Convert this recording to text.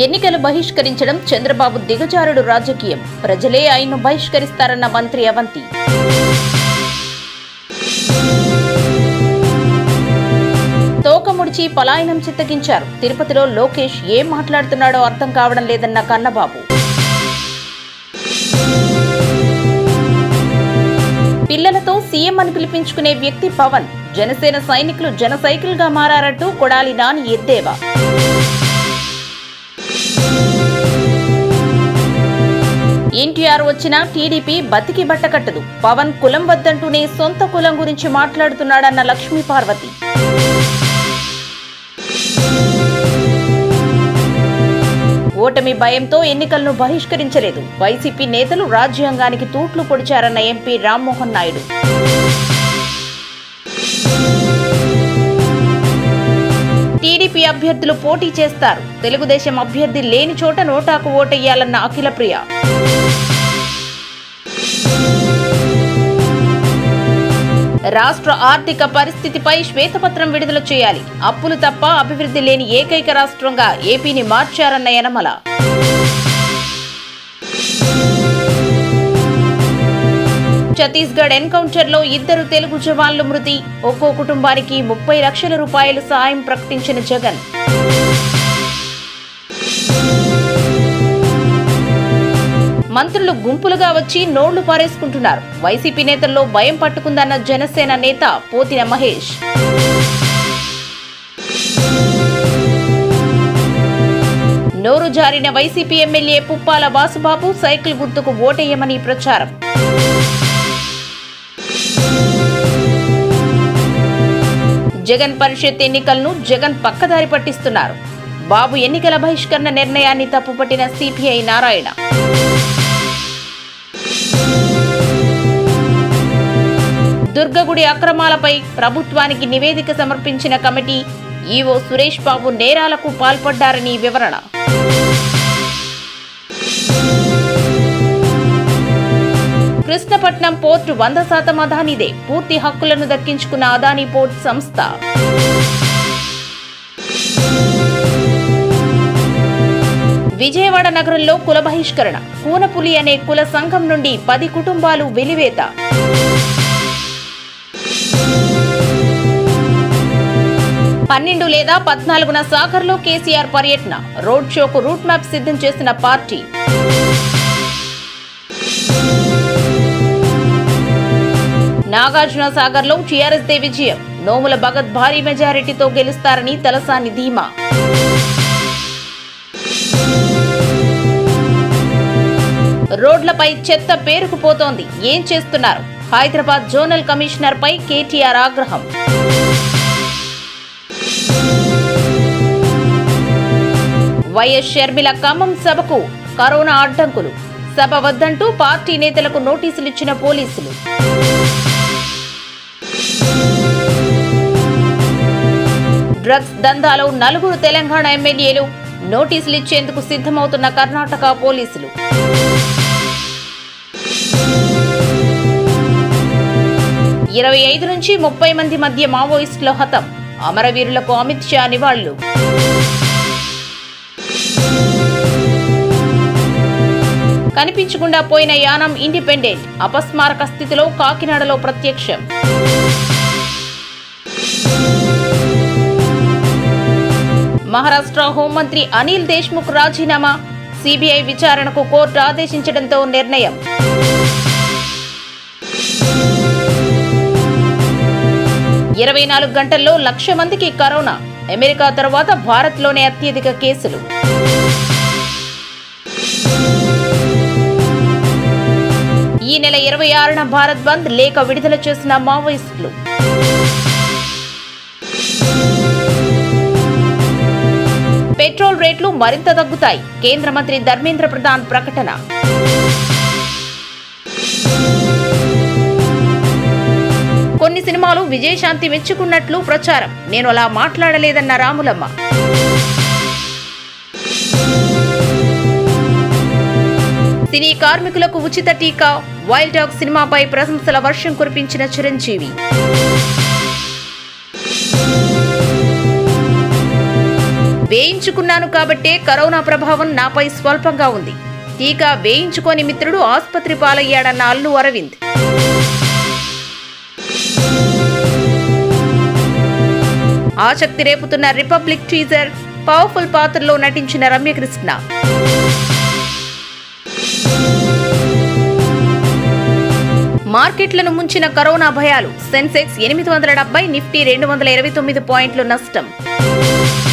ఎన్నికలు బహిష్కరించడం చంద్రబాబు దిగజారుడు రాజకీయం ప్రజలే ఆయన్ను బహిష్కరిస్తారన్న మంత్రి అవంతి తోక ముడిచి పలాయనం చిత్తగించారు తిరుపతిలో లోకేష్ ఏం మాట్లాడుతున్నాడో అర్థం కావడం లేదన్న కన్నబాబు పిల్లలతో సీఎం అని పిలిపించుకునే వ్యక్తి పవన్ జనసేన సైనికులు జన సైకిల్ గా మారారంటూ కొడాలి నాని ఎద్దేవా ఎన్టీఆర్ వచ్చినా టీడీపీ బతికి బట్టకట్టదు పవన్ కులం వద్దంటూనే సొంత కులం గురించి మాట్లాడుతున్నాడన్న లక్ష్మీ పార్వతి ఓటమి భయంతో ఎన్నికలను బహిష్కరించలేదు వైసీపీ నేతలు రాజ్యాంగానికి తూట్లు పొడిచారన్న ఎంపీ రామ్మోహన్ నాయుడు టీడీపీ అభ్యర్థులు పోటీ చేస్తారు తెలుగుదేశం అభ్యర్థి లేని చోట నోటాకు ఓటెయ్యాలన్న అఖిల ప్రియ రాష్ట్ర ఆర్థిక పరిస్థితిపై శ్వేతపత్రం విడుదల చేయాలి అప్పులు తప్ప అభివృద్ధి లేని ఏకైక రాష్ట్రంగా ఏపీని మార్చారన్న యనమల ఛత్తీస్గఢ్ ఎన్కౌంటర్ లో ఇద్దరు తెలుగు జవాన్లు మృతి ఒక్కో కుటుంబానికి ముప్పై లక్షల రూపాయలు సాయం ప్రకటించిన జగన్ మంత్రులు గుంపులుగా వచ్చి నోళ్లు పారేసుకుంటున్నారు వైసీపీ నేతల్లో భయం పట్టుకుందన్న జనసేన నేత పోతిన మహేష్ నోరు జారిన YCP MLA Puppala Vasubabu cycle గుర్తుకు ఓటేయమని ప్రచారం జగన్ పరిషత్ ఎన్నికలను జగన్ పక్కదారి పట్టిస్తున్నారు బాబు ఎన్నికల బహిష్కరణ నిర్ణయాన్ని తప్పుపట్టిన సిపిఐ నారాయణ దుర్గగుడి అక్రమాలపై ప్రభుత్వానికి నివేదిక సమర్పించిన కమిటీ ఈవో సురేష్ బాబు నేరాలకు పాల్పడ్డారని వివరణ కృష్ణపట్నం పోర్టు వంద శాతం అదానిదే పూర్తి హక్కులను దక్కించుకున్న అదానీ పోర్ట్ సంస్థ విజయవాడ నగరంలో కుల బహిష్కరణ కూనపులి అనే కుల సంఘం నుండి పది కుటుంబాలు వెలివేత పన్నెండు లేదా పద్నాలుగున సాగర్లో కేసీఆర్ పర్యటన రోడ్ షోకు రూట్ మ్యాప్ సిద్ధం చేసిన పార్టీ నాగార్జున సాగర్లో టీఆర్ఎస్ దే విజయం నోముల భగత్ భారీ మెజారిటీతో గెలుస్తారని తలసాని ధీమా రోడ్లపై చెత్త పేరుకుపోతోంది ఏం చేస్తున్నారు హైదరాబాద్ జోనల్ కమిషనర్ పై కేటీఆర్ ఆగ్రహం వైఎస్ షర్మిల ఖమ్మం సభకు కరోనా అడ్డంకులు సభ వద్దంటూ పార్టీ నేతలకు నోటీసులిచ్చిన పోలీసులు డ్రగ్స్ దందాలో నలుగురు తెలంగాణ ఎమ్మెల్యేలు నోటీసులు ఇచ్చేందుకు సిద్ధమవుతున్న కర్ణాటక పోలీసులు ఇరవై ఐదు నుంచి ముప్పై మంది మధ్య మావోయిస్టుల హతం అమరవీరులకు అమిత్ షా నివాళులు కనిపించకుండా పోయిన యానం ఇండిపెండెంట్ అపస్మారక స్థితిలో కాకినాడలో ప్రత్యక్షం మహారాష్ట్ర హోంమంత్రి అనిల్ దేశ్ముఖ్ రాజీనామా సిబిఐ విచారణకు కోర్టు ఆదేశించడంతో నిర్ణయం ఇరవై నాలుగు గంటల్లో లక్ష మందికి కరోనా అమెరికా తర్వాత భారత్లోనే అత్యధిక కేసులు ఈ నెల ఇరవై ఆరున భారత్ బంద్ లేఖ విడుదల చేసిన మావోయిస్టులు పెట్రోల్ రేట్లు మరింత తగ్గుతాయి కేంద్ర మంత్రి ధర్మేంద్ర ప్రధాన్ ప్రకటన కొన్ని సినిమాలు విజయశాంతి మెచ్చుకున్నట్లు ప్రచారం నేను అలా మాట్లాడలేదన్న రాములమ్మ సినీ కార్మికులకు ఉచిత టీకా వైల్డ్ డాగ్ సినిమాపై ప్రశంసల వర్షం కురిపించిన చిరంజీవి వేయించుకున్నాను కాబట్టే కరోనా ప్రభావం నాపై స్వల్పంగా ఉంది టీకా వేయించుకోని మిత్రుడు ఆసుపత్రి పాలయ్యాడన్న అల్లు అరవింద్ ఆసక్తి రేపుతున్న రిపబ్లిక్ టీజర్ పవర్ఫుల్ పాత్రలో నటించిన రమ్యకృష్ణ మార్కెట్లను ముంచిన కరోనా భయాలు సెన్సెక్స్ ఎనిమిది వందల డెబ్బై నిఫ్టీ రెండు వందల ఇరవై తొమ్మిది పాయింట్లు నష్టం